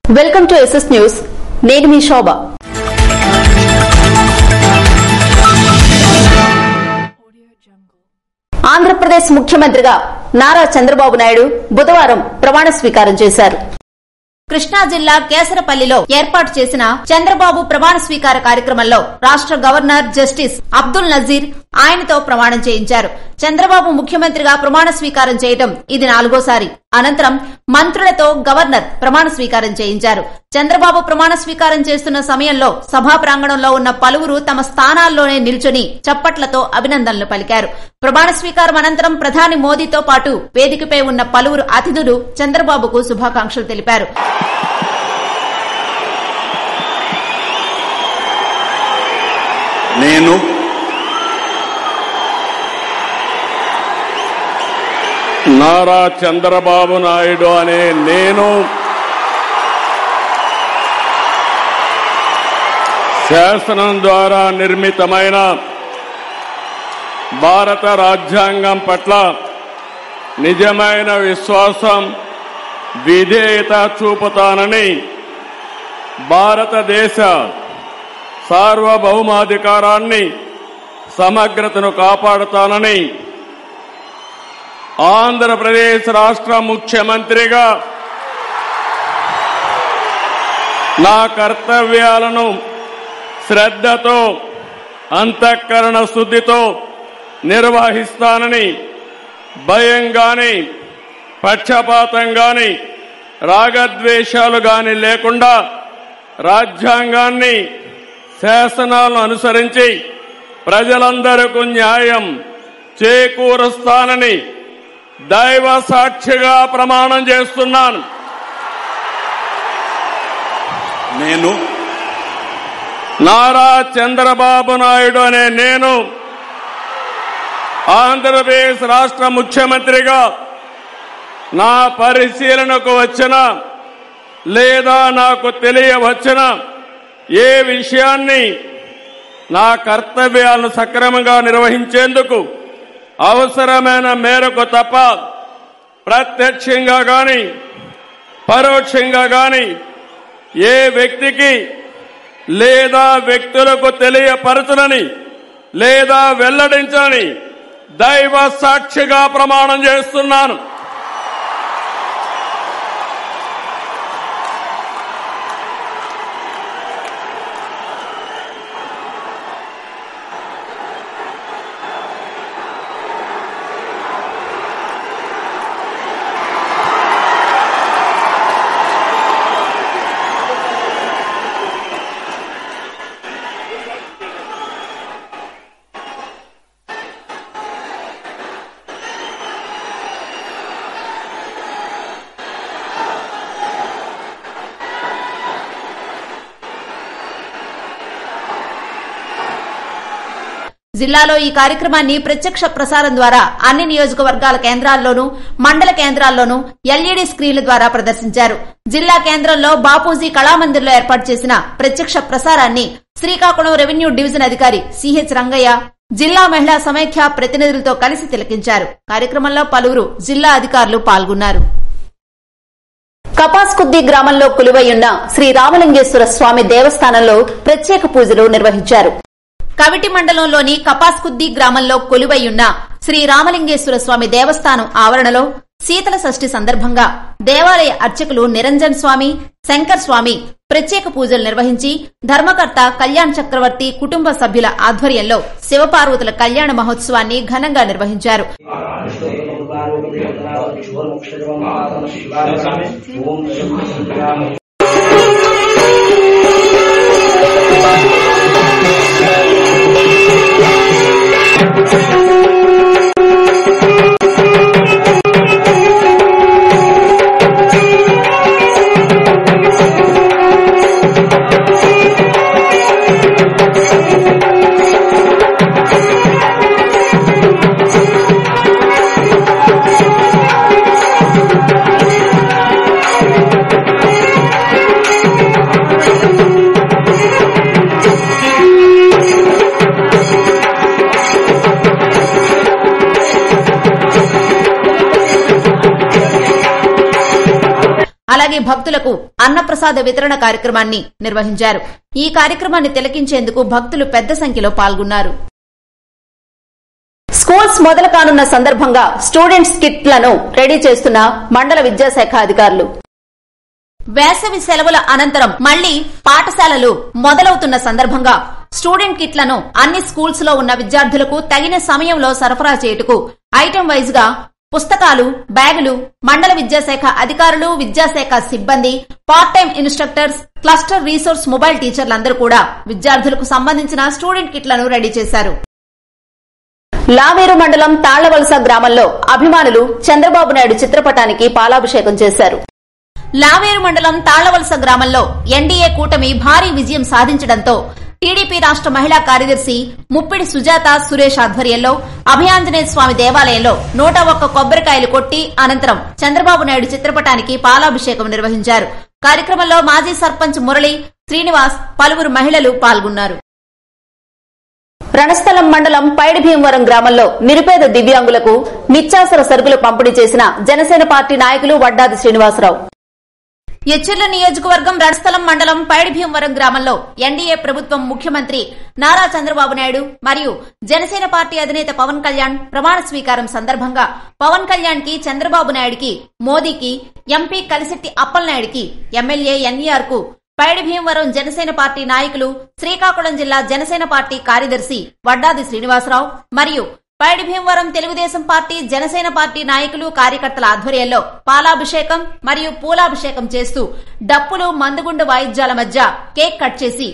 welcome to SS news నేను మీ శోభ ఆంధ్రప్రదేశ్ ముఖ్యమంత్రిగా నారా చంద్రబాబు నాయుడు బుధవారం ప్రమాణ స్వీకారం చేశారు కృష్ణా జిల్లా కేసరపల్లిలో ఏర్పాటు చేసిన చంద్రబాబు ప్రమాణ స్వీకార కార్యక్రమంలో రాష్ట గవర్నర్ జస్టిస్ అబ్దుల్ నజీర్ ఆయనతో ప్రమాణం చేయించారు చంద్రబాబు ముఖ్యమంత్రిగా ప్రమాణ స్వీకారం చేయడం ఇది నాలుగోసారి అనంతరం మంత్రులతో గవర్నర్ ప్రమాణ స్వీకారం చేయించారు చంద్రబాబు ప్రమాణ స్వీకారం చేస్తున్న సమయంలో సభా ప్రాంగణంలో ఉన్న పలువురు తమ స్థానాల్లోనే నిల్చొని చప్పట్లతో అభినందనలు పలికారు ప్రమాణ స్వీకారం అనంతరం ప్రధాని మోదీతో పాటు వేదికపై ఉన్న పలువురు అతిథులు చంద్రబాబుకు శుభాకాంక్షలు తెలిపారు నేను నారా చంద్రబాబు నాయుడు అనే నేను శాసనం ద్వారా నిర్మితమైన భారత రాజ్యాంగం పట్ల నిజమైన విశ్వాసం విధేయత చూపుతానని భారతదేశ సార్వభౌమాధికారాన్ని సమగ్రతను కాపాడుతానని ఆంధ్రప్రదేశ్ రాష్ట్ర ముఖ్యమంత్రిగా నా కర్తవ్యాలను శ్రద్ధతో అంతఃకరణ శుద్ధితో నిర్వహిస్తానని భయం గాని పక్షపాతం గాని రాగద్వేషాలు గాని లేకుండా రాజ్యాంగాన్ని శాసనాలను అనుసరించి ప్రజలందరకు న్యాయం చేకూరుస్తానని దైవ సాక్షిగా ప్రమాణం చేస్తున్నాను నేను నారా చంద్రబాబు నాయుడు అనే నేను ఆంధ్రప్రదేశ్ రాష్ట్ర ముఖ్యమంత్రిగా నా పరిశీలనకు వచ్చిన లేదా నాకు తెలియవచ్చిన ఏ విషయాన్ని నా కర్తవ్యాలను సక్రమంగా నిర్వహించేందుకు అవసరమైన మేరకు తప్ప ప్రత్యక్షంగా గాని పరోక్షంగా గాని ఏ వ్యక్తికి లేదా వ్యక్తులకు తెలియపరచనని లేదా వెల్లడించని దైవ సాక్షిగా ప్రమాణం చేస్తున్నాను జిల్లాలో ఈ కార్యక్రమాన్ని ప్రత్యక్ష ప్రసారం ద్వారా అన్ని నియోజకవర్గాల కేంద్రాల్లోనూ మండల కేంద్రాల్లోనూ ఎల్ఈడీ స్క్రీన్ల ద్వారా ప్రదర్శించారు జిల్లా కేంద్రంలో బాపూజీ కళామందిర్లో ఏర్పాటు చేసిన ప్రత్యక్ష ప్రసారాన్ని శ్రీకాకుళం రెవెన్యూ డివిజన్ అధికారి సిహెచ్ రంగయ్య జిల్లా మహిళా సమైఖ్య ప్రతినిధులతో కలిసి తిలకించారు కార్యక్రమంలో పలువురు జిల్లా అధికారులు పాల్గొన్నారు కపాస్కుద్ది గ్రామంలో కొలువైయున్న శ్రీ రామలింగేశ్వర స్వామి దేవస్థానంలో ప్రత్యేక పూజలు నిర్వహించారు కవిటి మండలంలోని కపాస్కుద్ది గ్రామంలో కొలువైయున్న శ్రీ రామలింగేశ్వర స్వామి దేవస్థానం ఆవరణలో శీతల షష్ఠి సందర్భంగా దేవాలయ అర్చకులు నిరంజన్ స్వామి శంకర్ స్వామి ప్రత్యేక పూజలు నిర్వహించి ధర్మకర్త కళ్యాణ్ చక్రవర్తి కుటుంబ సభ్యుల ఆధ్వర్యంలో శివపార్వతుల కళ్యాణ మహోత్సవాన్ని ఘనంగా నిర్వహించారు Thank అలాగే భక్తులకు అన్నప్రసాద వితరణ కార్యక్రమాన్ని నిర్వహించారు ఈ కార్యక్రమాన్ని తిలకించేందుకు భక్తులు పెద్ద సంఖ్యలో పాల్గొన్నారు స్కూల్స్ మొదలు కానున్న సందర్భంగా స్టూడెంట్స్ కిట్లను రెడీ చేస్తున్న మండల విద్యాశాఖ అధికారులు వేసవి సెలవుల అనంతరం మళ్లీ పాఠశాలలు మొదలవుతున్న సందర్భంగా స్టూడెంట్ కిట్లను అన్ని స్కూల్స్ లో ఉన్న విద్యార్థులకు తగిన సమయంలో సరఫరా చేయుటకు ఐటెం వైజ్ గా పుస్తకాలు బ్యాగులు మండల విద్యాశాఖ అధికారులు విద్యాశాఖ సిబ్బంది part time instructors cluster resource mobile టీచర్లందరూ కూడా విద్యార్థులకు సంబంధించిన స్టూడెంట్ కిట్లను రెడీ చేశారు లావేరు మండలం తాళ్లవలస గ్రామంలో అభిమానులు చంద్రబాబు నాయుడు చిత్రపటానికి పాలాభిషేకం చేశారు లావేరు మండలం తాళ్లవలస గ్రామంలో ఎన్డీఏ కూటమి భారీ విజయం సాధించడంతో టీడీపీ రాష్ట మహిళా కార్యదర్శి ముప్పిడి సుజాత సురేష్ ఆధ్వర్యంలో అభయాంజనేయ స్వామి దేవాలయంలో నూట ఒక్క కొబ్బరికాయలు కొట్టి అనంతరం చంద్రబాబు నాయుడు చిత్రపటానికి పాలాభిషేకం నిర్వహించారు కార్యక్రమంలో మాజీ సర్పంచ్ మురళి శ్రీనివాస్ పలువురు మహిళలు పాల్గొన్నారు రణస్థలం మండలం పైడి భీమవరం గ్రామంలో నిరుపేద దివ్యాంగులకు నిత్యావసర సరుకులు పంపిణీ చేసిన జనసేన పార్టీ నాయకులు వడ్డాది శ్రీనివాసరావు ఎచ్చెర్ల నియోజకవర్గం రణస్థలం మండలం పైడి భీమవరం గ్రామంలో ఎన్డీఏ ప్రభుత్వం ముఖ్యమంత్రి నారా చంద్రబాబు నాయుడు మరియు జనసేన పార్టీ అధినేత పవన్ కళ్యాణ్ ప్రమాణ స్వీకారం సందర్భంగా పవన్ కళ్యాణ్ కి చంద్రబాబు నాయుడుకి మోదీకి ఎంపీ కలిశెట్టి అప్పలనాయుడికి ఎమ్మెల్యే ఎన్ఈఆర్ కు పైడి భీమవరం జనసేన పార్టీ నాయకులు శ్రీకాకుళం జిల్లా జనసేన పార్టీ కార్యదర్శి వడ్డాది శ్రీనివాసరావు మరియు పైడి భీమవరం తెలుగుదేశం పార్టీ జనసేన పార్టీ నాయకులు కార్యకర్తల ఆధ్వర్యంలో పాలాభిషేకం మరియు పూలాభిషేకం చేస్తూ డప్పులు మందుగుండు వాయిద్యాల మధ్య కేక్ కట్ చేసి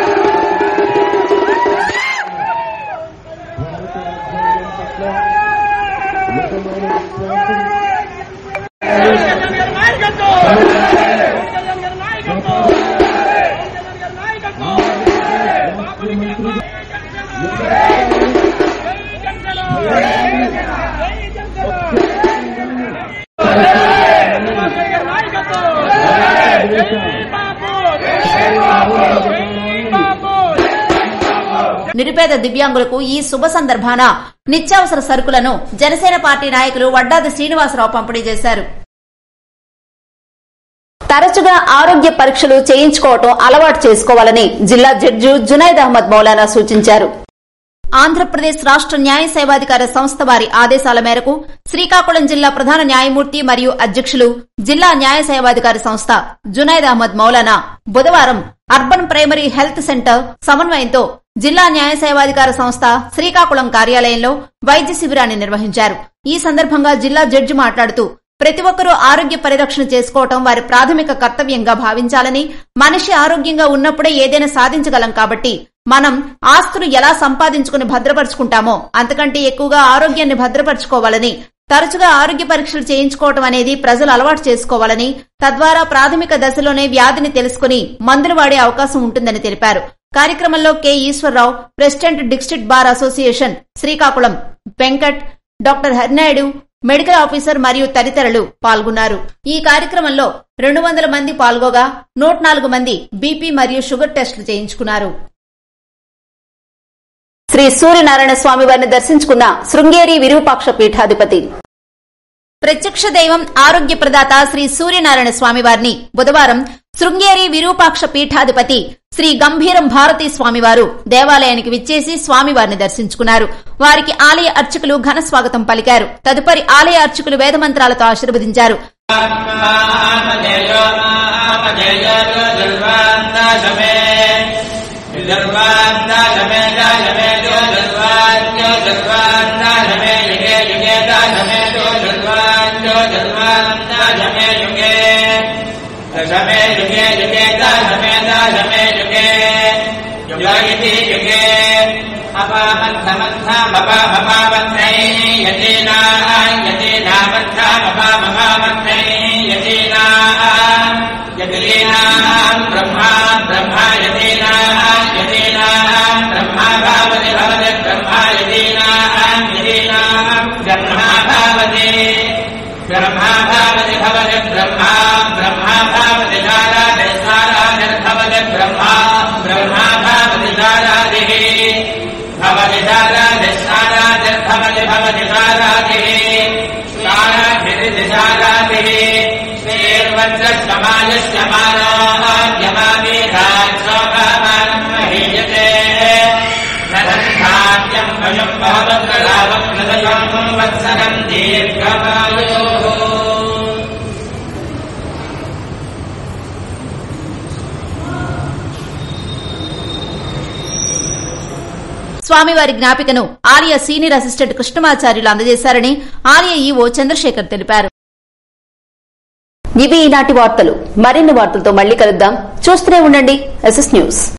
నిరుపేద దివ్యాంగులకు ఈ శుభ సందర్భాన నిత్యావసర సరుకులను జనసేన పార్టీ నాయకులు వడ్డాది శ్రీనివాసరావు పంపిణీ చేశారు తరచుగా ఆరోగ్య పరీక్షలు చేయించుకోవటం అలవాటు చేసుకోవాలని జిల్లా జడ్జి జునైద్ అహ్మద్ మౌలానా సూచించారు ఆంధ్రప్రదేశ్ రాష్ట న్యాయ సేవాధికార సంస్థ వారి ఆదేశాల మేరకు శ్రీకాకుళం జిల్లా ప్రధాన న్యాయమూర్తి మరియు అధ్యక్షులు జిల్లా న్యాయ సేవాధికార సంస్థ జునైద్ అహ్మద్ మౌలానా బుధవారం అర్బన్ ప్రైమరీ హెల్త్ సెంటర్ సమన్వయంతో జిల్లా న్యాయ సేవాధికార సంస్థ శ్రీకాకుళం కార్యాలయంలో వైద్య శిబిరాన్ని నిర్వహించారు ఈ సందర్భంగా జిల్లా జడ్జి మాట్లాడుతూ ప్రతి ఒక్కరూ ఆరోగ్య పరిరక్షణ చేసుకోవటం వారి ప్రాథమిక కర్తవ్యంగా భావించాలని మనిషి ఆరోగ్యంగా ఉన్నప్పుడే ఏదైనా సాధించగలం కాబట్టి మనం ఆస్తులు ఎలా సంపాదించుకుని భద్రపరుచుకుంటామో అంతకంటే ఎక్కువగా ఆరోగ్యాన్ని భద్రపరుచుకోవాలని తరచుగా ఆరోగ్య పరీక్షలు చేయించుకోవటం అనేది ప్రజలు అలవాటు చేసుకోవాలని తద్వారా ప్రాథమిక దశలోనే వ్యాధిని తెలుసుకుని మందులు వాడే అవకాశం ఉంటుందని తెలిపారు కార్యక్రమంలో K Eswararao president district bar association Srikakulam Venkat doctor Harinaidu medical officer మరియు తదితరులు పాల్గొన్నారు ఈ కార్యక్రమంలో రెండు వందల మంది పాల్గొగా నూట నాలుగు మంది బీపీ మరియు షుగర్ టెస్టులు చేయించుకున్నారు శ్రీ సూర్యనారాయణ స్వామి వారిని దర్శించుకున్న శృంగేరి విరూపాక్ష పీఠాధిపతి ప్రత్యక్ష దైవం ఆరోగ్య ప్రదాత శ్రీ సూర్యనారాయణ స్వామి వారిని బుధవారం శృంగేరి విరూపాక్ష పీఠాధిపతి శ్రీ గంభీరం భారతీ స్వామివారు దేవాలయానికి విచ్చేసి స్వామివారిని దర్శించుకున్నారు వారికి ఆలయ అర్చకులు ఘన స్వాగతం పలికారు తదుపరి ఆలయ అర్చకులు వేదమంత్రాలతో ఆశీర్వదించారు दशमे युगे युगे दशमे दशमे युगे युगयति युगे अपामन्थमन्थमपामपामन्थै यतीना यतीना मन्थमपामपामन्थै यतीना यतीना ब्रह्मा ब्रह्मा यतीना यतीना ब्रह्मा भावति भवति ब्रह्मा यतीना यतीना ब्रह्मा भावति ब्रह्मा भावति भवति ब्रह्मा ब्रह्मा भावति नारायण नारायण भवति ब्रह्मा ब्रह्मा भवति नारायणिः भवति नारायण नारायण भवति भवति नारायणिः नारायणिः नारायणिः श्रीर्वज्र समायस्य मानाद्यमामेधाक्षोभामानमहीयते नरन्धाद्यम् वयम् भवद्रलावकृतयम् वत्सरम् दीर्घमायोः స్వామివారి జ్ఞాపికను ఆలయ సీనియర్ అసిస్టెంట్ కృష్ణమాచార్యులు అందజేశారని ఆలయ ఈవో చంద్రశేఖర్ తెలిపారు ఇవి ఈనాటి వార్తలు మరిన్ని వార్తలతో మళ్ళీ కలుద్దాం చూస్తూనే ఉండండి ఎస్ఎస్ న్యూస్